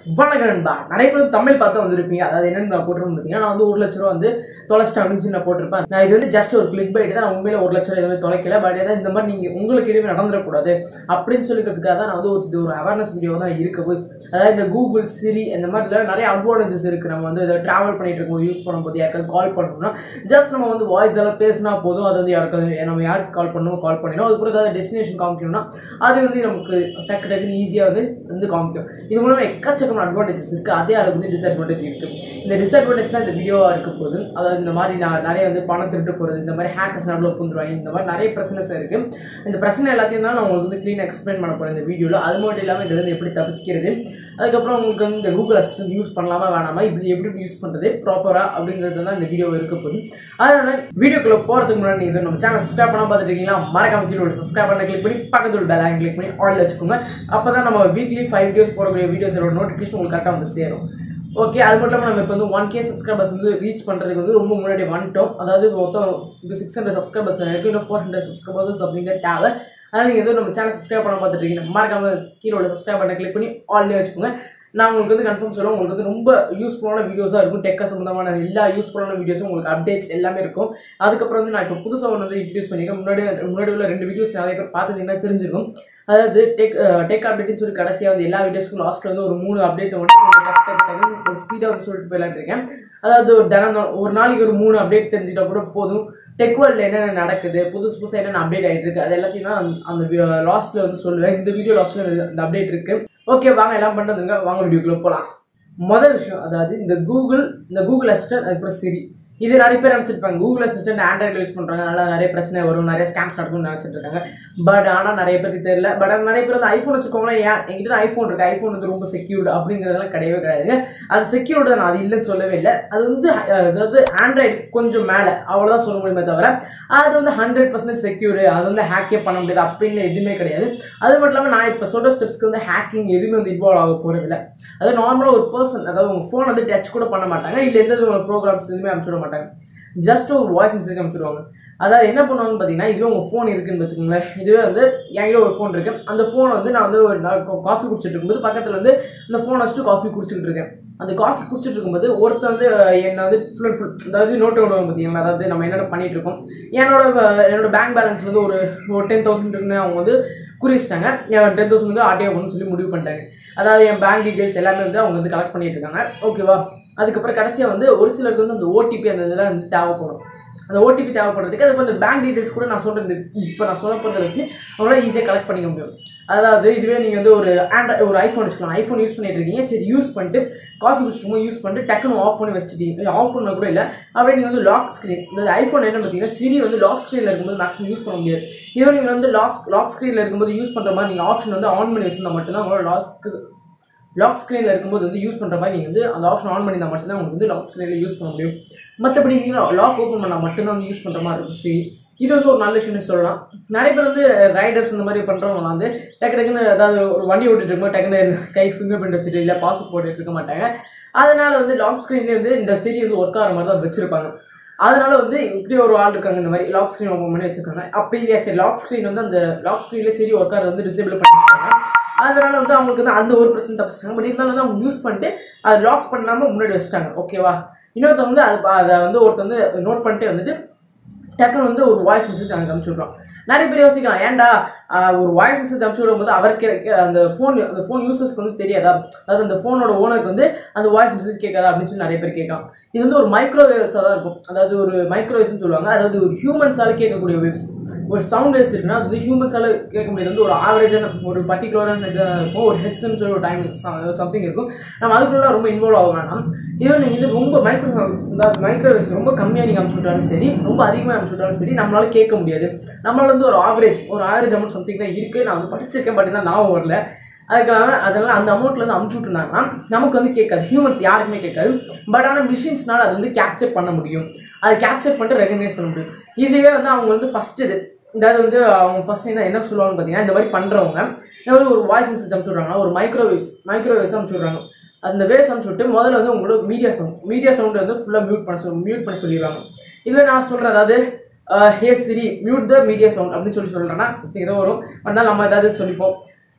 வணக்கம் நண்பா நிறைய பேர் தமிழ் பார்த்து வந்திருப்பீங்க அதாவது என்னென்னு நான் போட்டிருப்பேன் பார்த்தீங்கன்னா நான் வந்து ஒரு லட்ச ரூபா வந்து தொலைச்சிட்டேன் அப்படின்னு சொல்லி நான் போட்டிருப்பேன் நான் இது வந்து ஜஸ்ட் ஒரு கிளிக் பைட் தான் நான் உண்மையில ஒரு லட்ச ரூபா எதுவுமே தொலைக்கல பட் ஏதாவது இந்த மாதிரி நீங்கள் உங்களுக்கு எதுவுமே நடந்துடக்கூடாது அப்படின்னு சொல்லிக்கிறதுக்காக தான் நான் வந்து ஒரு இது ஒரு அவேர்னஸ் வீடியோ தான் இருக்க போய் அதாவது இந்த கூகுள் சிரி இந்த மாதிரிலாம் நிறைய அட்வான்டேஜஸ் இருக்குது நம்ம வந்து இதை ட்ராவல் பண்ணிட்டு இருக்கோம் யூஸ் பண்ணும்போது யாருக்காவது கால் பண்ணணும்னா ஜஸ்ட் நம்ம வந்து வாய்ஸ் எல்லாம் பேசினா போதும் அது வந்து யாருக்காவது நம்ம யாருக்கு கால் பண்ணணும் கால் பண்ணிடும் அதுக்கப்புறம் ஏதாவது டெஸ்டினேஷன் காமிக்கணும்னா அது வந்து நமக்கு டக்கு டக்குன்னு ஈஸியாக வந்து வந்து காமிக்கும் இது மூலமாக எக்கச்சக்கமான அட்வான்டேஜஸ் இருக்குது அதே அதுக்கு வந்து டிஸ்அட்வான்டேஜ் இருக்குது இந்த டிஸ்அட்வான்டேஜ் தான் இந்த வீடியோவாக இருக்க போகுது அதாவது இந்த மாதிரி நான் நிறைய வந்து பணம் திருட்டு போகிறது இந்த மாதிரி ஹேக்கர்ஸ் நடுவில் புந்துருவாங்க இந்த மாதிரி நிறைய பிரச்சனைஸ் இருக்குது இந்த பிரச்சனை எல்லாத்தையும் தான் நான் உங்களுக்கு வந்து க்ளீனாக எக்ஸ்பிளைன் பண்ண போகிறேன் இந்த வீடியோவில் அது மட்டும் இல்லாமல் இதுலேருந்து எப்படி தப்பிக்கிறது அதுக்கப்புறம் உங்களுக்கு வந்து இந்த கூகுள் அசிஸ்டன்ட் யூஸ் பண்ணலாமா வேணாமா இப்படி எப்படி யூஸ் பண்ணுறது ப்ராப்பராக அப்படிங்கிறது தான் இந்த வீடியோ இருக்க போகுது அதனால் வீடியோக்குள்ளே போகிறதுக்கு முன்னாடி நீங்கள் நம்ம சேனல் சப்ஸ்கிரைப் பண்ணாமல் பார்த்துட்டு இருக்கீங்களா மறக்காம கீழே ஒரு சப்ஸ்கிரைப் பண்ண கிளிக் பண்ணி பக்கத்தில் ஒரு பெல் கிளிக் பண்ணி ஆல் வச்சுக்கோங்க அப்போ தான் நம்ம வீக்லி ஃபைவ் வீடியோஸ் போடக்கூடிய வீடியோஸோட நோட்டிஃபிகேஷன் உங்களுக்கு கரெக்டாக வந்து சேரும் ஓகே அது மட்டும் இல்லாமல் நம்ம இப்போ வந்து ஒன் கே சப்ஸ்கிரைபர்ஸ் வந்து ரீச் பண்ணுறதுக்கு வந்து ரொம்ப முன்னாடி வந்துட்டோம் அதாவது மொத்தம் இப்போ சிக்ஸ் ஹண்ட்ரட் சப்ஸ்கிரைபர்ஸ் இருக்குது இல்லை ஃபோர் ஹண்ட்ரட் சப்ஸ்கிரைபர்ஸ் அப்படிங்கிற தேவை அதனால் நீங்கள் எதுவும் நம்ம சேனல் சப்ஸ்கிரைப் பண்ண பார்த்துட்டு இருக்கீங்க மறக்காம கீழே உள்ள சப்ஸ்கிரைப் பண்ண கிளிக் பண்ணி ஆல்லே வச்சுக்கோங்க நான் உங்களுக்கு வந்து கன்ஃபார்ம் சொல்லுவேன் உங்களுக்கு வந்து ரொம்ப யூஸ்ஃபுல்லான வீடியோஸாக இருக்கும் டெக்கா சம்மந்தமான எல்லா யூஸ்ஃபுல்லான வீடியோஸும் உங்களுக்கு அப்டேட்ஸ் எல்லாமே இருக்கும் அதுக்கப்புறம் வந்து நான் இப்போ புதுசாக ஒன்று வந்து இன்ட்ரடியூஸ் பண்ணியிருக்கேன் முன்னாடி முன்னாடி உள்ள ரெண்டு வீடியோஸ் நிறைய பேர் பார்த்துருந்தீங்கன்னா தெரிஞ்சிருக்கும் அதாவது டெக் டெக் அப்டேட்னு சொல்லி கடைசியாக வந்து எல்லா வீடியோஸ்க்கும் லாஸ்ட்டில் வந்து ஒரு மூணு அப்டேட் மட்டும் டக்கு டக்கு டக்குன்னு ஒரு ஸ்பீடாக வந்து சொல்லிட்டு போயிடலான்னு இருக்கேன் அதாவது ஒரு தினம் ஒரு நாளைக்கு ஒரு மூணு அப்டேட் தெரிஞ்சுட்டா கூட போதும் டெக் வேர்ல்டில் என்னென்ன நடக்குது புதுசு புதுசாக என்னென்ன அப்டேட் ஆகிட்டு இருக்கு அது எல்லாத்தையும் தான் அந்த லாஸ்ட்டில் வந்து சொல்லுவேன் இந்த வீடியோ லாஸ்ட்டில் இந்த அப்டேட் இருக்குது ஓகே வாங்க எல்லாம் பண்ணுறதுங்க வாங்க வீடியோக்குள்ளே போகலாம் மொதல் விஷயம் அதாவது இந்த கூகுள் இந்த கூகுள் அசிஸ்டன்ட் அதுக்கப்புறம் சிரி இது நிறைய பேர் நினச்சிருப்பாங்க கூகுள் அசிஸ்டன்ட் ஆண்ட்ராய்டு யூஸ் பண்ணுறாங்க அதனால் நிறைய பிரச்சனை வரும் நிறைய ஸ்கேம்ஸ் நடக்கும்னு நினச்சிட்டு இருக்காங்க பட் ஆனால் நிறைய பேருக்கு தெரியல பட் நிறைய பேர் வந்து ஐஃபோன் வச்சுக்கோங்களேன் ஏன் என்கிட்ட தான் ஐஃபோன் இருக்குது ஐஃபோன் வந்து ரொம்ப செக்யூர்டு அப்படிங்கிறதெல்லாம் கிடையவே கிடையாதுங்க அது செக்யூர்டு நான் அது இல்லைன்னு சொல்லவே இல்லை அது வந்து அதாவது ஆண்ட்ராய்டு கொஞ்சம் மேலே அவ்வளோதான் சொல்ல முடியுமே தவிர அது வந்து ஹண்ட்ரட் பர்சன்டேஜ் செக்யூரு அது வந்து ஹேக்கே பண்ண முடியாது அப்படின்னு எதுவுமே கிடையாது அது மட்டும் இல்லாமல் நான் இப்போ சொல்கிற ஸ்டெப்ஸ்க்கு வந்து ஹேக்கிங் எதுவுமே வந்து இன்வால்வ் ஆக போகிறதில்ல அது நார்மலாக ஒரு பர்சன் அதாவது உங்கள் ஃபோன் வந்து டச் கூட பண்ண மாட்டாங்க இல்லை எந்த விதமான ப்ரோக்ராம்ஸ் எதுவுமே அனுப்பிச்சுட மாட்டாங்க ஜஸ்ட் ஒரு வாய்ஸ் மெசேஜ் அனுப்பிச்சிடுவாங்க அதாவது என்ன பண்ணுவாங்கன்னு பார்த்தீங்கன்னா இதுவே உங்கள் ஃபோன் இருக்குன்னு வச்சுக்கோங்களேன் இதுவே வந்து என்கிட்ட ஒரு ஃபோன் இருக்குது அந்த ஃபோனை வந்து நான் வந்து ஒரு காஃபி குடிச்சிட்டு இருக்கும்போது பக்கத்தில் வந்து அந்த ஃபோனை வச்சுட்டு காஃபி குடிச்சிட்டு இருக்கேன் அந்த காஃபி குடிச்சிட்டு இருக்கும்போது ஒருத்தர் வந்து என்னை வந்து ஃபுல் அண்ட் ஃபுல் அதாவது நோட்டு விடுவாங்க பார்த்தீங்களா அதாவது நம்ம என்னென்ன பண்ணிட்டு இருக்கோம் என்னோட என்னோட பேங்க் பேலன்ஸ் வந்து ஒரு ஒரு டென் தௌசண்ட் இருக்குன்னு அவங்க வந்து குறிச்சிட்டாங்க டென் தௌசண்ட் வந்து ஆர்டிஓ பண்ணு சொல்லி முடிவு பண்ணிட்டாங்க அதாவது என் பேங்க் டீட்டெயில்ஸ் எல்லாமே வந்து அவங்க வந்து கலெக்ட் பண்ணிட்டு இருக்காங்க ஓகேவா அதுக்கப்புறம் கடைசியாக வந்து ஒரு சிலருக்கு வந்து அந்த ஓடிபி அந்த இதெல்லாம் வந்து தேவைப்படும் அந்த ஓடிபி தேவைப்படுறதுக்கு அதுக்கு அந்த பேங்க் டீட்டெயில்ஸ் கூட நான் சொல்கிறது இப்போ நான் சொல்ல போகிறத வச்சு அவங்களால ஈஸியாக கலெக்ட் பண்ணிக்க முடியும் அதாவது இதுவே நீங்கள் வந்து ஒரு ஆண்ட்ராய்டு ஒரு ஐஃபோன் வச்சுக்கலாம் ஐஃபோன் யூஸ் பண்ணிட்டு இருக்கீங்க சரி யூஸ் பண்ணிட்டு காஃபி குடிச்சிட்டு யூஸ் பண்ணிட்டு டக்குன்னு ஆஃப் பண்ணி வச்சுட்டீங்க ஆஃப் பண்ண கூட இல்லை அப்படியே நீங்கள் வந்து லாக் ஸ்க்ரீன் இந்த ஐஃபோன் என்ன பார்த்தீங்கன்னா சிரி வந்து லாக் ஸ்க்ரீனில் இருக்கும்போது மேக்ஸிமம் யூஸ் பண்ண முடியாது இதுவே நீங்கள் வந்து லாக் லாக் ஸ்க்ரீனில் இருக்கும்போது யூஸ் பண்ணுற மாதிரி நீங்கள் ஆப்ஷன் வந்து ஆன் பண்ணி வச்சிருந்தா மட்டும்தான் உங்களோட லாக் லாக் ஸ்க்ரீனில் இருக்கும்போது வந்து யூஸ் பண்ணுற மாதிரி நீங்கள் வந்து அந்த ஆப்ஷன் ஆன் பண்ணியிருந்தால் மட்டும்தான் உங்களுக்கு வந்து லாக் ஸ்க்ரீனில் யூஸ் பண்ண முடியும் மற்றபடி நீங்கள் லாக் ஓப்பன் பண்ணால் மட்டும்தான் வந்து யூஸ் பண்ணுற மாதிரி இருக்கும் சரி இது வந்து ஒரு நல்ல விஷயம்னு சொல்லலாம் நிறைய பேர் வந்து ரைடர்ஸ் இந்த மாதிரி பண்ணுறவங்க வந்து டக்கு டக்குன்னு அதாவது ஒரு வண்டி ஓட்டிட்டு இருக்கும்போது டக்குன்னு கை ஃபிங்கர் பிரிண்ட் வச்சுட்டு இல்லை பாஸ்போர்ட் போட்டுட்டு இருக்க மாட்டாங்க அதனால் வந்து லாக் ஸ்க்ரீன்லேயே வந்து இந்த சிரி வந்து ஒர்க் ஆகிற மாதிரி தான் வச்சுருப்பாங்க அதனால வந்து இப்படி ஒரு ஆள் இருக்காங்க இந்த மாதிரி லாக் ஸ்க்ரீன் ஓப்பன் பண்ணி வச்சிருக்காங்க அப்படி இல்லையா சரி லாக் ஸ்க்ரீன் வந்து அந்த லாக் ஸ்க்ரீன்லேயே சரி ஒர்க் ஆகிறது வந்து டிசேபிள் பண்ணி வச்சிருக்காங்க அதனால வந்து அவங்களுக்கு வந்து அந்த ஒரு பிரச்சனை தப்பிச்சிட்டாங்க பட் இருந்தாலும் வந்து அவங்க யூஸ் பண்ணிட்டு அதை லாக் பண்ணாமல் முன்னாடி வச்சுட்டாங்க ஓகேவா இன்னொருத்த வந்து அது அதை வந்து ஒருத்தர் வந்து நோட் பண்ணிட்டே வந்துட்டு டக்குன்னு வந்து ஒரு வாய்ஸ் மெசேஜ் அங்கே அனுப்பிச்சு விட்றோம் நிறைய பேர் யோசிக்கலாம் ஏன்டா ஒரு வாய்ஸ் மெசேஜ் அனுப்பிச்சு விடும்போது அவருக்கு அந்த ஃபோன் அந்த ஃபோன் யூசர்ஸ்க்கு வந்து தெரியாதா அதாவது அந்த ஃபோனோட ஓனருக்கு வந்து அந்த வாய்ஸ் மெசேஜ் கேட்காதா அப்படின்னு சொல்லி நிறைய பேர் கேட்கலாம் இது வந்து ஒரு மைக்ரோவேவ்ஸாக தான் இருக்கும் அதாவது ஒரு மைக்ரோவேவ்ஸ்னு சொல்லுவாங்க அதாவது ஒரு ஹியூமன்ஸால் கேட்கக்கூடிய வேவ்ஸ் ஒரு சவுண்ட் வேவ்ஸ் இருக்குன்னா அது வந்து ஹியூமன்ஸால் கேட்க முடியாது வந்து ஒரு ஆவரேஜான ஒரு பர்டிகுலரான இதாக இருக்கும் ஒரு ஹெட்ஸ்ன்னு சொல்லி ஒரு டைம் சம்திங் இருக்கும் நம்ம அதுக்குள்ள ரொம்ப இன்வால்வ் ஆக வேணாம் இதே நீங்கள் இது ரொம்ப மைக்ரோ மைக்ரோவேவ்ஸ் ரொம்ப கம்மியாக நீங்கள் அனுப்பிச்சு விட்டாலும் சரி ரொம்ப அதிகமாக அனுப்பிச்சு விட்டாலும் சரி நம்மளால கேட்க முடியாது நம்மளால வந்து ஒரு ஆவரேஜ் ஒரு ஆவரேஜ் அமௌண்ட் சம்திங் தான் இருக்குது நான் வந்து படிச்சிருக்கேன் பட் தான் நான் வரல அதுக்காக அதெல்லாம் அந்த அமௌண்ட்லேருந்து அமுச்சு விட்டுருந்தாங்கன்னா நமக்கு வந்து கேட்காது ஹியூமன்ஸ் யாருக்குமே கேட்காது பட் ஆனால் மிஷின்ஸ்னால் அது வந்து கேப்சர் பண்ண முடியும் அதை கேப்சர் பண்ணிட்டு ரெகனைஸ் பண்ண முடியும் இதுவே வந்து அவங்க வந்து ஃபஸ்ட் இது அதாவது வந்து அவங்க ஃபஸ்ட் என்ன என்ன சொல்லுவாங்கன்னு பார்த்தீங்கன்னா இந்த மாதிரி பண்ணுறவங்க இந்த மாதிரி ஒரு வாய்ஸ் மெசேஜ் அனுப்பிச்சு விட்றாங்கன்னா ஒரு மைக்ரோவேவ்ஸ் மைக்ரோவேவ்ஸ் அனுப்பிச்சு விட்றாங்க அந்த வேவ்ஸ் அனுப்பிச்சு விட்டு முதல்ல வந்து உங்களோட மீடியா சவுண்ட் மீடியா சவுண்ட் வந்து ஃபுல்லாக மியூட் பண்ண சொல்லி மியூட் பண்ணி சொல்லிடுவாங்க இதுவே நான் சொல்கிறேன் அதாவது hey Siri mute the media sound அப்படின்னு சொல்லி சொல்கிறேன்னா சம்திங் ஏதோ வரும் அதனால் நம்ம ஏதாவது சொல்லிப்போம்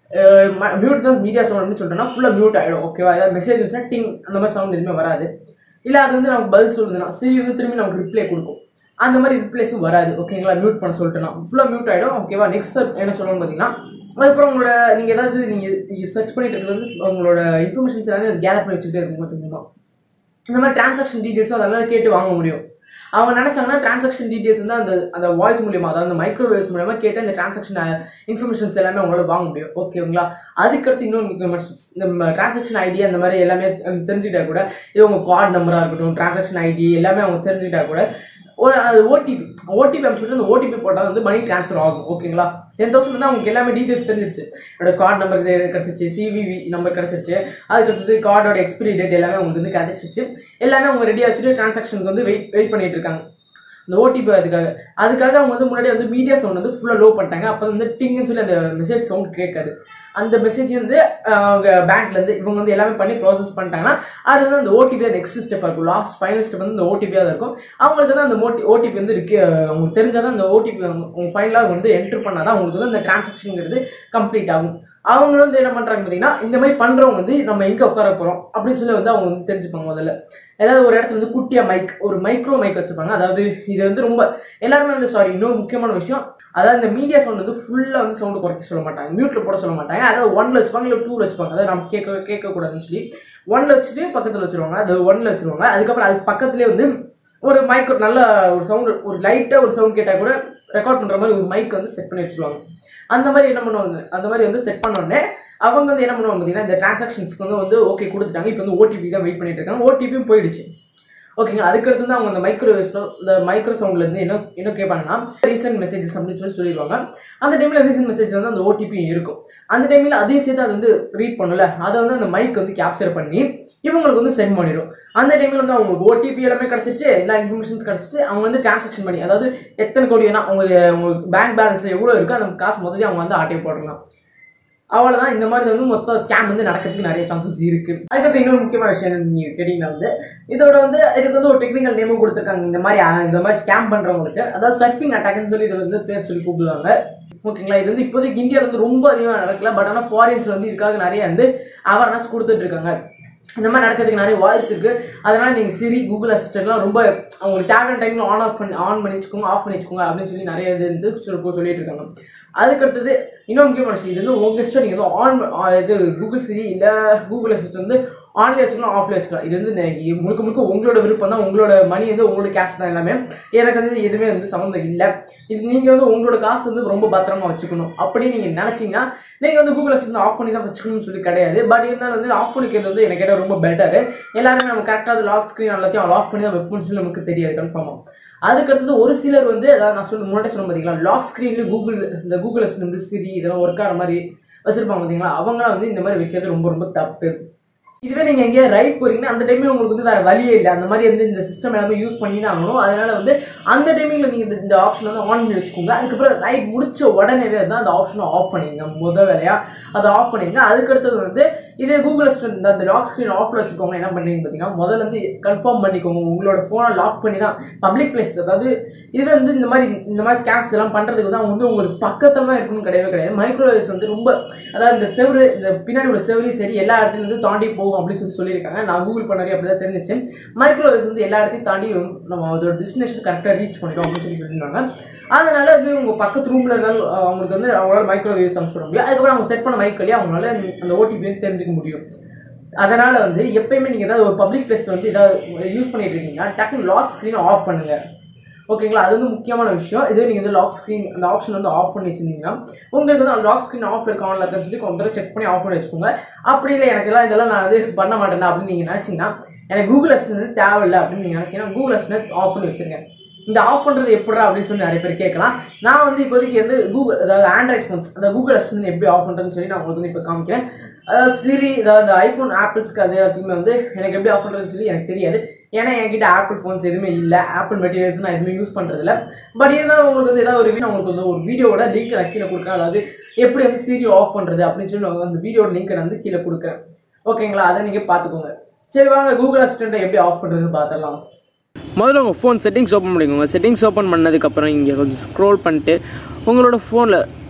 மியூட் தான் மீடியா சவுண்ட் சொல்லிட்டோம்னா ஃபுல்லாக மியூட் ஆகிடும் ஓகேவா ஏதாவது மெசேஜ் வச்சா டிங் அந்த மாதிரி சவுண்ட் எதுவுமே வராது இல்லை அது வந்து நமக்கு பதில் சொல்லுதுன்னா சரி வந்து திரும்பி நமக்கு ரிப்ளை கொடுக்கும் அந்த மாதிரி ரிப்ளைஸும் வராது ஓகேங்களா மியூட் பண்ண சொல்லிட்டேன்னா ஃபுல்லாக மியூட் ஆகிடும் ஓகேவா நெக்ஸ்ட் என்ன சொல்லணும்னு பார்த்தீங்கன்னா அதுக்கப்புறம் உங்களோட நீங்கள் ஏதாவது நீங்கள் சர்ச் பண்ணிட்டு இருக்கிறது வந்து உங்களோட இன்ஃபர்மேஷன்ஸ் எல்லாமே கேதர் பண்ணி வச்சுக்கிட்டே இருக்கும் கொஞ்சம் கொஞ்சமாக இந்த மாதிரி டிரான்சாக்ஷன் டீட்டெயில்ஸும் அதெல்லாம் கேட்டு வாங்க முடியும் அவங்க நினைச்சாங்கன்னா டிரான்சாக்ஷன் டீட்டெயில்ஸ் வந்து அந்த அந்த வாய்ஸ் மூலியமா அதாவது அந்த மைக்ரோவேவ்ஸ் மூலியமா கேட்டு அந்த டிரான்சாக்ஷன் இன்ஃபர்மேஷன்ஸ் எல்லாமே அவங்களால வாங்க முடியும் ஓகேங்களா அதுக்கடுத்து இன்னொரு முக்கியமான steps. இந்த டிரான்சாக்ஷன் ஐடி அந்த மாதிரி எல்லாமே தெரிஞ்சுக்கிட்டா கூட இது உங்க கார்டு நம்பராக இருக்கட்டும் டிரான்சாக்ஷன் ஐடி எல்லாமே அவங்க தெரிஞ்சுக்கிட்டா கூட ஒரு அது ஓடிபி ஓடிபி அமைச்சுட்டு அந்த ஓடிபி போட்டால் வந்து மணி ட்ரான்ஸ்ஃபர் ஆகும் ஓகேங்களா டென் தௌசண்ட் வந்து அவங்களுக்கு எல்லாமே டீட்டெயில்ஸ் தெரிஞ்சிருச்சு என்னோட கார்டு நம்பர் கிடச்சிருச்சு சிவிவி நம்பர் கிடச்சிருச்சு அதுக்கடுத்தது கார்டோட எக்ஸ்பிரி டேட் எல்லாமே அவங்களுக்கு வந்து கிடச்சிருச்சு எல்லாமே அவங்க ரெடியாக வச்சுட்டு டிரான்சாக்ஷனுக்கு வந்து வெயிட் வெயிட் பண்ணிட்டு இருக்காங்க இந்த ஓடிபி அதுக்காக அதுக்காக அவங்க வந்து முன்னாடி வந்து மீடியா சவுண்ட் வந்து ஃபுல்லாக லோ பண்ணிட்டாங்க அப்போ வந்து டிங்குன்னு சொல்லி அந்த மெசேஜ் சவுண்ட் கேட்காது அந்த மெசேஜ் வந்து அஹ், அவங்க பேங்க்லேருந்து இவங்க வந்து எல்லாமே பண்ணி ப்ராசஸ் பண்ணிட்டாங்கன்னா அடுத்து வந்து அந்த ஓடிபி நெக்ஸ்ட் ஸ்டெப்பாக இருக்கும் லாஸ்ட் ஃபைனல் ஸ்டெப் வந்து இந்த ஓடிபியாக தான் இருக்கும் அவங்களுக்கு வந்து அந்த ஓடி ஓடிபி வந்து இருக்கு அஹ், அவங்களுக்கு தெரிஞ்சால் தான் அந்த ஓடிபி அவங்க ஃபைனலாக வந்து என்டர் பண்ணால் தான் அவங்களுக்கு வந்து அந்த டிரான்சாக்ஷனுங்கிறது கம்ப்ளீட் ஆகும் அவங்க வந்து என்ன பண்ணுறாங்க பார்த்தீங்கன்னா இந்த மாதிரி பண்ணுறவங்க வந்து நம்ம எங்கே உட்கார போகிறோம் அப்படின்னு சொல்லி வந்து அவங்க வந்து தெரிஞ்சுப்பாங்க முதல்ல ஏதாவது ஒரு இடத்துல வந்து குட்டியாக மைக் ஒரு மைக்ரோ மைக் வச்சுருப்பாங்க அதாவது இது வந்து ரொம்ப எல்லாருமே வந்து சாரி இன்னொரு முக்கியமான விஷயம் அதாவது இந்த மீடியா சவுண்ட் வந்து ஃபுல்லாக வந்து சவுண்டு குறைக்க சொல்ல மாட்டாங்க மியூட்டில் போட சொல்ல மாட்டாங்க அதாவது ஒன்ல வச்சுப்பாங்க இல்லை டூவில் வச்சுப்பாங்க அதாவது நம்ம கேட்க கேட்கக்கூடாதுன்னு சொல்லி ஒன்ல வச்சுட்டு பக்கத்தில் வச்சுருவாங்க அது ஒன்ல வச்சுருவாங்க அதுக்கப்புறம் அது பக்கத்துலேயே வந்து ஒரு மைக் நல்ல ஒரு சவுண்டு ஒரு லைட்டாக ஒரு சவுண்ட் கேட்டால் கூட ரெக்கார்ட் பண்ணுற மாதிரி ஒரு மைக் வந்து செட் பண்ணி வச்சுருவாங்க அந்த மாதிரி என்ன பண்ணுவாங்க அந்த மாதிரி வந்து செட் பண்ண உடனே அவங்க வந்து என்ன பண்ணுவாங்க பார்த்தீங்கன்னா இந்த டிரான்சாக்ஷன்ஸ்க்கு வந்து வந்து ஓகே கொடுத்துட்டாங்க இப்போ வந்து ஓடிபி தான் வெயிட் பண்ணிட்டு இருக்காங்க ஓடிபியும் போயிடுச்சு ஓகேங்களா அதுக்கடுத்து வந்து அவங்க அந்த மைக்ரோவேவ்ஸ்ல இந்த மைக்ரோ சவுண்ட்ல இருந்து என்ன என்ன கேட்பாங்கன்னா ரீசெண்ட் மெசேஜஸ் அப்படின்னு சொல்லி சொல்லிடுவாங்க அந்த டைம்ல ரீசெண்ட் மெசேஜ் வந்து அந்த ஓடிபி இருக்கும் அந்த டைம்ல அதையும் சேர்த்து அது வந்து ரீட் பண்ணல அதை வந்து அந்த மைக் வந்து கேப்சர் பண்ணி இவங்களுக்கு வந்து சென்ட் பண்ணிடும் அந்த டைம்ல வந்து அவங்களுக்கு ஓடிபி எல்லாமே கிடைச்சிருச்சு எல்லா இன்ஃபர்மேஷன்ஸ் கிடைச்சிட்டு அவங்க வந்து டிரான்சாக்ஷன் பண்ணி அதாவது எத்தனை கோடி வேணா அவங்க உங்களுக்கு பேங்க் பேலன்ஸ்ல எவ்வளோ இருக்கோ அந்த காசு மொத்தத்தையும் அவங்க வந்து ஆட்டை போடலாம் அவ்வளோதான் இந்த மாதிரி வந்து மொத்த ஸ்கேம் வந்து நடக்கிறதுக்கு நிறைய சான்சஸ் இருக்கு அதுக்கடுத்து இன்னொரு முக்கியமான விஷயம் என்ன நீங்க கேட்டீங்கன்னா வந்து இதோட வந்து இதுக்கு வந்து ஒரு டெக்னிக்கல் நேமும் கொடுத்துருக்காங்க இந்த மாதிரி அஹ், இந்த மாதிரி ஸ்கேம் பண்றவங்களுக்கு அதாவது சர்ஃபிங் அட்டாக்னு சொல்லி இதை வந்து பேர் சொல்லி கூப்பிடுவாங்க ஓகேங்களா இது வந்து இப்போதைக்கு இந்தியாவில் வந்து ரொம்ப அதிகமாக நடக்கல பட் ஆனால் ஃபாரின்ஸ் வந்து இதுக்காக நிறைய வந்து அவேர்னஸ் கொடுத்துட்டு இருக்காங்க இந்த மாதிரி நடக்கிறதுக்கு நிறைய வாய்ஸ் இருக்கு அதனால நீங்க சிரி கூகுள் அசிஸ்டன்ட்லாம் ரொம்ப அவங்களுக்கு தேவையான டைம்ல ஆன் ஆஃப் பண்ணி ஆன் பண்ணி வச்சுக்கோங்க ஆஃப் பண்ணி வச்சுக்கோங்க அப்படின்னு சொல்லி நிறைய இது வந்து சொல்லி- சொல்லிட்டு இருக்காங்க அதுக்கடுத்தது இன்னொரு முக்கியமான விஷயம் இது வந்து உங்க இஷ்டம் நீங்க வந்து ஆன் இது கூகுள் சிரி இல்ல கூகுள் அசிஸ்டன்ட் வந்து ஆன்ல வச்சுக்கலாம் ஆஃப்ல வச்சுக்கலாம் இது வந்து நெ- முழுக்க முழுக்க உங்களோட விருப்பம் தான் உங்களோட மணி வந்து உங்களோட கேஷ் தான் எல்லாமே எனக்கு வந்து எதுவுமே வந்து சம்மந்தம் இல்லை இது நீங்க வந்து உங்களோட காசு வந்து ரொம்ப பத்திரமா வச்சுக்கணும் அப்படி நீங்க நினைச்சீங்கன்னா நீங்க வந்து கூகுள் அசிஸ்டன்ட் ஆஃப் பண்ணி தான் வச்சுக்கணும்னு சொல்லி கிடையாது பட் இருந்தாலும் வந்து ஆஃப் பண்ணிக்கிறது வந்து எனக்கு கேட்டால் ரொம்ப பெட்டர் எல்லாருமே நம்ம கரெக்டாக அது லாக் ஸ்க்ரீன் எல்லாத்தையும் லாக் பண்ணி தான் வைப்போம்னு சொல்லி நமக்கு தெரியாது கன்ஃபார்மாக அதுக்கடுத்தது ஒரு சிலர் வந்து அதாவது நான் சொல்ல முன்னாடி சொன்ன பார்த்தீங்களா லாக் ஸ்க்ரீன்ல கூகுள் இந்த கூகுள் அசிஸ்டன்ட் வந்து சிரி இதெல்லாம் ஒர்க் ஆகிற மாதிரி வச்சிருப்பாங்க பார்த்தீங்களா அவங்களாம் வந்து இந்த மாதிரி வைக்கிறது ரொம்ப ரொம்ப தப்பு இதுவே நீங்க எங்கேயா ரைட் போறீங்கன்னா அந்த டைம்ல உங்களுக்கு வந்து வேற வழியே இல்லை அந்த மாதிரி வந்து இந்த சிஸ்டம் எல்லாமே யூஸ் பண்ணி தான் ஆகணும் அதனால வந்து அந்த டைமிங்ல நீங்க இந்த- இந்த ஆப்ஷன் வந்து ஆன் பண்ணி வச்சுக்கோங்க அதுக்கப்புறம் ரைட் முடிச்ச உடனே தான் அந்த ஆப்ஷனை ஆஃப் பண்ணிங்க முத வேலையா அதை ஆஃப் பண்ணிங்க அதுக்கடுத்தது வந்து இதே கூகுள் அசிஸ்டன்ட் இந்த- அந்த லாக் ஸ்க்ரீன் ஆஃப்ல வச்சுக்கோங்க என்ன பண்ணீங்க பார்த்தீங்கன்னா முதல்ல வந்து கன்ஃபார்ம் பண்ணிக்கோங்க உங்களோட ஃபோனை லாக் பண்ணி தான் பப்ளிக் பிளேஸ் அதாவது இது வந்து இந்த மாதிரி இந்த மாதிரி ஸ்கேம்ஸ் எல்லாம் பண்றதுக்கு தான் வந்து உங்களுக்கு பக்கத்துல தான் இருக்கணும்னு கிடையவே கிடையாது மைக்ரோவேவ்ஸ் வந்து ரொம்ப அதாவது இந்த செவரு இந்த பின்னாடி உள்ள செவரையும் சரி எல்லா இடத்துலையும் வந்து தாண்டி போகும் அப்படின்னு சொல்லி சொல்லியிருக்காங்க நான் கூகுள் பண்ணவே அப்படி தான் தெரிஞ்சிச்சு மைக்ரோவேவ்ஸ் வந்து எல்லா இடத்தையும் தாண்டி நம்ம அதோட டெஸ்டினேஷன் கரெக்டாக ரீச் பண்ணிடும் அப்படின்னு சொல்லி சொல்லியிருந்தாங்க அதனால அது உங்க பக்கத்து ரூம்ல இருந்தாலும் அஹ், அவங்களுக்கு வந்து அவங்களால மைக்ரோவேவ்ஸ் அனுப்பிச்சு விட முடியும் அதுக்கப்புறம் அவங்க செட் பண்ண மைக் வழியா அவங்களால அந்த ஓடிபி தெரிஞ்சுக்க முடியும் அதனால வந்து எப்பயுமே நீங்க ஏதாவது ஒரு பப்ளிக் பிளேஸ்ல வந்து ஏதாவது யூஸ் பண்ணிட்டு இருக்கீங்கன்னா டக்குன்னு லாக் ஸ்க்ரீனை ஆஃப் பண்ணுங்க ஓகேங்களா அது வந்து முக்கியமான விஷயம் இதே நீங்கள் வந்து லாக் ஸ்க்ரீன் அந்த ஆப்ஷன் வந்து ஆஃப் பண்ணி வச்சிருந்தீங்கன்னா உங்களுக்கு வந்து லாக் ஸ்க்ரீன் ஆஃப் இருக்க ஆன்ல இருக்குன்னு சொல்லி கொஞ்சம் தடவை செக் பண்ணி ஆஃப் பண்ணி வச்சுக்கோங்க அப்படி இல்லை எனக்கு எல்லாம் இதெல்லாம் நான் அது பண்ண மாட்டேன் அப்படின்னு நீங்கள் நினச்சிங்கன்னா எனக்கு கூகுள் அசிஸ்டன்ட் தேவையில்லை அப்படின்னு நீங்கள் நினச்சிங்கன்னா கூகுள் அசிஸ்டன்ட் ஆஃப் பண்ணி வச்சிருங்க இந்த ஆஃப் பண்ணுறது எப்படா அப்படின்னு சொல்லி நிறைய பேர் கேட்கலாம் நான் வந்து இப்போதைக்கு வந்து கூகுள் அதாவது ஆண்ட்ராய்ட் ஃபோன்ஸ் அந்த கூகுள் அசிஸ்டன்ட் எப்படி ஆஃப் பண்ணுறதுன்னு சொல்லி நான் உங்களுக்கு வந்து இப்போ காமிக்கிறேன் அதாவது சிரி அதாவது ஐஃபோன் ஆப்பிள்ஸ்க்கு அது எல்லாத்துக்குமே வந்து எனக்கு எப்படி ஆஃப் பண்ணுறதுன்னு சொல்லி எனக்கு தெரியாது ஏன்னா என்கிட்ட ஆப்பிள் ஃபோன்ஸ் எதுவுமே இல்லை ஆப்பிள் மெட்டீரியல்ஸ் நான் எதுவுமே யூஸ் பண்ணுறதில்ல பட் இருந்தாலும் உங்களுக்கு வந்து ஏதாவது ஒரு வீடியோ உங்களுக்கு வந்து ஒரு வீடியோவோட லிங்க் நான் கீழே கொடுக்குறேன் அதாவது எப்படி வந்து சிரி ஆஃப் பண்ணுறது அப்படின்னு சொல்லி நான் அந்த வீடியோட லிங்க் நான் வந்து கீழே கொடுக்குறேன் ஓகேங்களா அதை நீங்கள் பார்த்துக்கோங்க சரி வாங்க கூகுள் அசிஸ்டண்ட்டை எப்படி ஆஃப் பண்ணுறதுன்னு பார்த்துடலாம் முதல்ல உங்கள் ஃபோன் செட்டிங்ஸ் ஓப்பன் பண்ணிக்கோங்க செட்டிங்ஸ் ஓப்பன் பண்ணதுக்கப்புறம் இங்கே கொஞ்சம் ஸ்க்ரோல் பண்ணிட்டு உங்களோட ஃபோனில்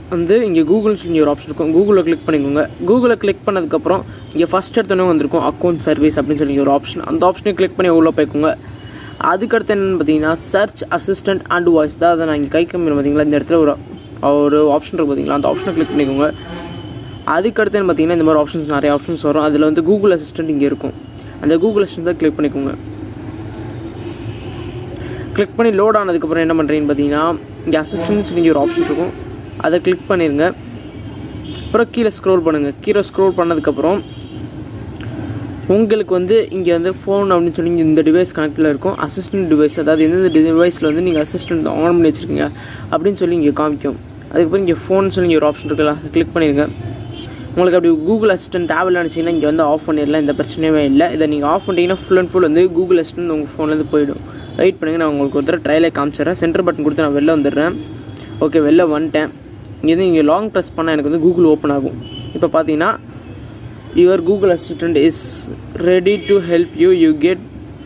வந்து இங்கே கூகுள்னு சொல்லி ஒரு ஆப்ஷன் இருக்கும் கூகுளில் கிளிக் பண்ணிக்கோங்க கூகுளில் கிளிக் பண்ணதுக்கப்புறம் இங்கே ஃபஸ்ட் எடுத்தோன்னே வந்திருக்கும் அக்கௌண்ட் சர்வீஸ் அப்படின்னு சொல்லி ஒரு ஆப்ஷன் அந்த ஆப்ஷனை கிளிக் பண்ணி உள்ளே போய்க்கோங்க அதுக்கடுத்து என்னென்னு பார்த்தீங்கன்னா சர்ச் அசிஸ்டன்ட் அண்ட் வாய்ஸ் தான் அதை நான் இங்கே கை கம்மியில் பார்த்தீங்களா இந்த இடத்துல ஒரு ஒரு ஆப்ஷன் இருக்குது பார்த்தீங்களா அந்த ஆப்ஷனை கிளிக் பண்ணிக்கோங்க அதுக்கடுத்து என்ன பார்த்தீங்கன்னா இந்த மாதிரி ஆப்ஷன்ஸ் நிறைய ஆப்ஷன்ஸ் வரும் அதில் வந்து கூகுள் அசிஸ்டன்ட் இங்கே இருக்கும் அந்த கூகுள் அசிஸ்டன்ட் தான் கிளிக் பண்ணிக்கோங்க கிளிக் பண்ணி லோட் ஆனதுக்கப்புறம் என்ன பண்ணுறீங்கன்னு பார்த்தீங்கன்னா இங்கே அசிஸ்டன்ட் சொல்லி ஒரு ஆப்ஷன் இருக்கும் அதை கிளிக் பண்ணிடுங்க அப்புறம் கீழே ஸ்க்ரோல் பண்ணுங்கள் கீழே ஸ்க்ரோல் பண்ணதுக்கப்புறம் உங்களுக்கு வந்து இங்கே வந்து ஃபோன் அப்படின்னு சொல்லி இந்த டிவைஸ் கனெக்டில் இருக்கும் அசிஸ்டன்ட் டிவைஸ் அதாவது எந்தெந்த டிவைஸில் வந்து நீங்கள் அசிஸ்டன்ட் ஆன் பண்ணி வச்சுருக்கீங்க அப்படின்னு சொல்லி இங்கே காமிக்கும் அதுக்கப்புறம் இங்கே ஃபோன் சொல்லி இங்கே ஒரு ஆப்ஷன் இருக்குல்ல அதை கிளிக் பண்ணிடுங்க உங்களுக்கு அப்படி கூகுள் அசிஸ்டன்ட் தேவையில்லை நினச்சிங்கன்னா இங்கே வந்து ஆஃப் பண்ணிடலாம் இந்த பிரச்சனையுமே இல்லை இதை நீங்கள் ஆஃப் பண்ணிட்டீங்கன்னா ஃபுல் அண்ட் ஃபுல் வந்து கூகுள் அசிஸ்டன்ட் உங்கள் ஃபோன்லேருந்து போயிடும் வெயிட் பண்ணுங்க நான் உங்களுக்கு ஒரு தடவை ட்ரையலே காமிச்சிடுறேன் சென்டர் பட்டன் கொடுத்து நான் வெளில வந்துடுறேன் ஓகே வெளில வந்துட்டேன் இங்கேருந்து இங்கே லாங் ப்ரெஸ் பண்ணால் எனக்கு வந்து கூகுள் ஓப்பன் ஆகும் இப்போ பார்த்தீங்கன்னா your Google assistant is ready to help you you get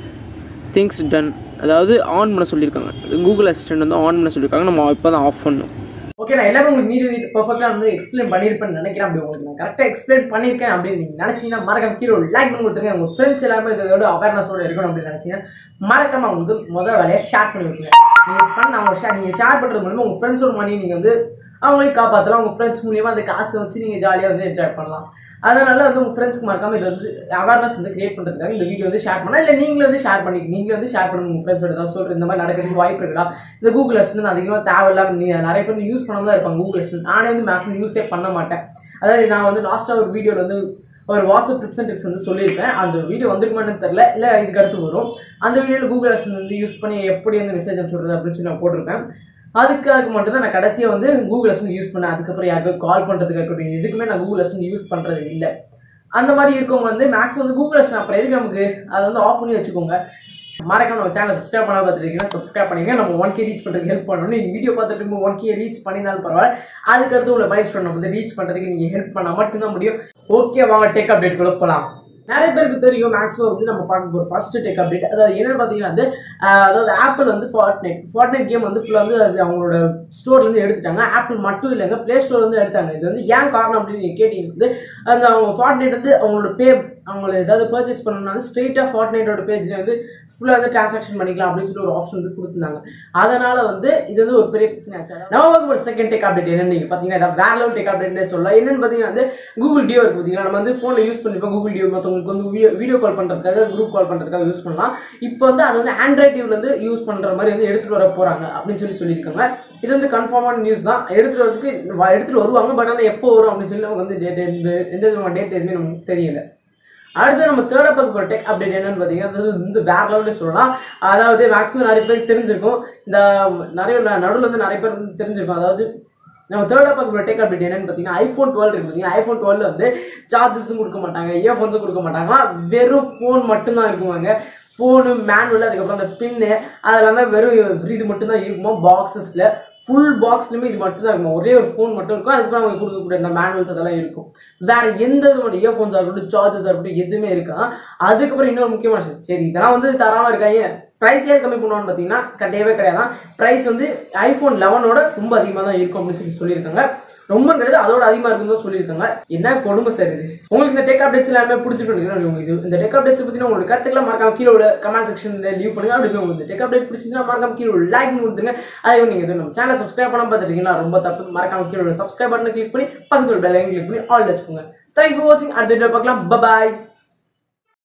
things done அதாவது ஆன் பண்ண சொல்லியிருக்காங்க கூகுள் அசிஸ்டன்ட் வந்து ஆன் பண்ண சொல்லியிருக்காங்க நம்ம இப்போ தான் ஆஃப் பண்ணணும் ஓகே நான் எல்லாமே உங்களுக்கு நீட் நீட் பர்ஃபெக்டாக வந்து எக்ஸ்பிளைன் பண்ணியிருப்பேன்னு நினைக்கிறேன் அப்படி உங்களுக்கு நான் கரெக்டாக எக்ஸ்பிளைன் பண்ணியிருக்கேன் அப்படின்னு நீங்கள் நினச்சிங்கன்னா மறக்காம கீழே ஒரு லைக் பண்ணி கொடுத்துருங்க உங்கள் ஃப்ரெண்ட்ஸ் எல்லாமே இதோட அவேர்னஸோட இருக்கணும் அப்படின்னு நினச்சிங்கன்னா மறக்காம அவங்களுக்கு முதல் வேலையை ஷேர் பண்ணி விட்டுருங்க நீங்கள் பண்ண அவங்க ஷேர் நீங்கள் ஷேர் பண்ணுறது மூலமாக உங்கள் ஃப்ரெண்ட்ஸோட மணி நீங்கள் வந்து அவங்களையும் காப்பாற்றலாம் உங்கள் ஃப்ரெண்ட்ஸ் மூலியமாக அந்த காசை வச்சு நீங்கள் ஜாலியாக வந்து என்ஜாய் பண்ணலாம் அதனால வந்து உங்கள் ஃப்ரெண்ட்ஸ்க்கு மறக்காம இது வந்து அவேர்னஸ் வந்து கிரியேட் பண்ணுறதுக்காக இந்த வீடியோ வந்து ஷேர் பண்ணலாம் இல்லை நீங்களே வந்து ஷேர் பண்ணி நீங்களே வந்து ஷேர் பண்ணுங்க உங்கள் ஃப்ரெண்ட்ஸோட ஏதாவது சொல்கிற இந்த மாதிரி நடக்கிறதுக்கு வாய்ப்பு இருக்கா இந்த கூகுள் அசிஸ்டன்ட் அதிகமாக தேவையில்லாம நீ நிறைய பேர் யூஸ் பண்ணாம தான் இருப்பாங்க கூகுள் அசிஸ்டன்ட் நானே வந்து மேக்ஸிமம் யூஸே பண்ண மாட்டேன் அதாவது நான் வந்து லாஸ்ட்டாக ஒரு வீடியோவில் வந்து ஒரு வாட்ஸ்அப் டிப்ஸ் அண்ட் ட்ரிக்ஸ் வந்து சொல்லியிருப்பேன் அந்த வீடியோ வந்துருக்குமான்னு தெரில இல்லை இதுக்கு அடுத்து வரும் அந்த வீடியோவில் கூகுள் அசிஸ்டன்ட் வந்து யூஸ் பண்ணி எப்படி வந்து மெசேஜ் அனுப்பிச்சுடுறது அப்படின்னு சொல்லி நான் போட்டிருப்பேன் அதுக்காக மட்டும் தான் நான் கடைசியாக வந்து கூகுள் அசிஸ்டன்ட் யூஸ் பண்ணேன் அதுக்கப்புறம் யாருக்கும் கால் பண்ணுறதுக்கு இருக்கட்டும் எதுக்குமே நான் கூகுள் அசிஸ்டன்ட் யூஸ் பண்ணுறது இல்லை அந்த மாதிரி இருக்கவங்க வந்து மேக்ஸ் வந்து கூகுள் அசிஸ்டன்ட் அப்புறம் எதுக்கு நமக்கு அதை வந்து ஆஃப் பண்ணி வச்சுக்கோங்க மறக்காம நம்ம சேனல் சப்ஸ்கிரைப் பண்ணா பார்த்துருக்கீங்கன்னா சப்ஸ்கிரைப் பண்ணிங்க நம்ம ஒன் கே ரீச் பண்ணுறதுக்கு ஹெல்ப் பண்ணணும் நீங்கள் வீடியோ பார்த்துட்டு இருக்கும் ஒன் கே ரீச் பண்ணினாலும் பரவாயில்ல அதுக்கடுத்து உள்ள மைல் ஸ்டோன் வந்து ரீச் பண்ணுறதுக்கு நீங்கள் ஹெல்ப் பண்ணால் மட்டும்தான் முடியும் ஓகே வாங்க டெக் அப்டேட் கூட போகலாம் நிறைய பேருக்கு தெரியும் மேக்ஸிமம் வந்து நம்ம பார்க்க போகிற ஃபர்ஸ்ட் டெக் அப்டேட் அதாவது என்னன்னு பார்த்தீங்கன்னா வந்து ஆஹ் அதாவது ஆப்பிள் வந்து ஃபார்ட்நைட் ஃபார்ட்நைட் கேம் வந்து ஃபுல்லாக வந்து அது அவங்களோட ஸ்டோர்லேருந்து எடுத்துட்டாங்க ஆப்பிள் மட்டும் இல்லைங்க ப்ளே ஸ்டோர்லேருந்து எடுத்தாங்க இது வந்து ஏன் காரணம் அப்படின்னு நீங்கள் கேட்டீங்க அந்த அவங்க ஃபார்ட்நைட் வந்து அவங்களோட பே அவங்கள ஏதாவது பர்ச்சேஸ் பண்ணணும்னா வந்து ஸ்ட்ரெயிட்டாக ஃபார்ட்நைட்டோட பேஜில் வந்து ஃபுல்லாக வந்து டிரான்சாக்ஷன் பண்ணிக்கலாம் அப்படின்னு சொல்லி ஒரு ஆப்ஷன் வந்து கொடுத்துருந்தாங்க அதனால வந்து இது வந்து ஒரு பெரிய பிரச்சனை ஆச்சு நம்ம பார்க்க ஒரு செகண்ட் டெக் அப்டேட் என்னன்னு நீங்கள் பார்த்தீங்கன்னா இதான் வேற லெவல் டெக் அப்டேட்னே சொல்லலாம் என்னன்னு பார்த்தீங்கன்னா வந்து கூகுள் டியோ இருக்கு பார்த்தீங்கன்னா நம்ம வந்து ஃபோனில் யூஸ் பண்ணிப்போம் கூகுள் டியோ மற்றவங்களுக்கு வந்து வீடியோ வீடியோ கால் பண்ணுறதுக்காக குரூப் கால் பண்ணுறதுக்காக யூஸ் பண்ணலாம் இப்போ வந்து அது வந்து ஆண்ட்ராய்ட் டியூலேருந்து யூஸ் பண்ணுற மாதிரி வந்து எடுத்துகிட்டு வர போகிறாங்க அப்படின்னு சொல்லி சொல்லியிருக்காங்க இது வந்து கன்ஃபார்மான நியூஸ் தான் எடுத்துகிட்டு வரதுக்கு வ- எடுத்துகிட்டு வருவாங்க பட் ஆனால் எப்போ வரும் அப்படின்னு சொல்லி நமக்கு வந்து டேட் எந்த எந்த விதமான டேட் எதுவுமே நமக்கு தெரியல அடுத்து நம்ம தேர்ட் பார்க்க போகிற டெக் அப்டேட் என்னன்னு பார்த்தீங்கன்னா அது வந்து வேற லெவலில் சொல்லலாம் அதாவது மேக்ஸிமம் நிறைய பேருக்கு தெரிஞ்சிருக்கும் இந்த நிறைய நடுவில் வந்து நிறைய பேர் வந்து தெரிஞ்சிருக்கும் அதாவது நம்ம தேர்ட் பார்க்க போகிற டெக் அப்டேட் என்னன்னு பார்த்தீங்கன்னா ஐஃபோன் டுவெல் இருக்கு பார்த்தீங்கன்னா ஐஃபோன் டுவெல் வந்து சார்ஜஸும் கொடுக்க மாட்டாங்க இயர்ஃபோன்ஸும் கொடுக்க மாட்டாங்களா வெறும் ஃபோன் மட்டும்தான் இருக்குவாங்க ஃபோனு மேனுவல் அதுக்கப்புறம் அந்த பின்னு அதெல்லாமே வெறும் இது மட்டும்தான் இருக்குமா பாக்ஸஸில் ஃபுல் பாக்ஸ்லையுமே இது மட்டும் தான் இருக்குமா ஒரே ஒரு ஃபோன் மட்டும் இருக்கும் அதுக்கப்புறம் அவங்க கொடுக்கக்கூடிய அந்த மேனுவல்ஸ் அதெல்லாம் இருக்கும் வேற எந்த விதமான இயர்ஃபோன்ஸாக இருக்கட்டும் சார்ஜஸாக இருக்கட்டும் எதுவுமே இருக்கா அதுக்கப்புறம் இன்னொரு முக்கியமான விஷயம் சரி இதெல்லாம் வந்து தராமல் இருக்காங்க ப்ரைஸ் ஏன் கம்மி பண்ணுவான்னு பார்த்தீங்கன்னா கிடையவே கிடையாது ப்ரைஸ் வந்து ஐஃபோன் லெவனோட ரொம்ப அதிகமாக தான் இருக்கும் அப்படின்னு சொல்லி சொல்லியிருக்காங்க ரொம்ப கிடையாது அதோட அதிகமாக இருக்கும் தான் சொல்லியிருக்காங்க என்ன கொடுமை சார் இது உங்களுக்கு இந்த டெக் அப்டேட்ஸ் எல்லாமே பிடிச்சிட்டு உங்களுக்கு இது இந்த டெக் அப்டேட்ஸ் பற்றி உங்களோட கருத்துக்களை மறக்காம கீழே உள்ள கமெண்ட் செக்ஷனில் லீவ் பண்ணுங்க அப்படி உங்களுக்கு டெக் அப்டேட் பிடிச்சிருந்தா மறக்காம கீழே ஒரு லைக் கொடுத்துருங்க அதே மாதிரி நீங்கள் இது நம்ம சேனல் சப்ஸ்கிரைப் பண்ணாம பார்த்துருக்கீங்கன்னா ரொம்ப தப்பு மறக்காம கீழே உள்ள சப்ஸ்கிரைப் பட்டனை கிளிக் பண்ணி பக்கத்தில் பெல் கிளிக் பண்ணி ஆல் வச்சுக்கோங்க தேங்க்ஸ் ஃபார் வாட்சிங் அடுத்த வீடியோ பார்க்கலாம் பாய்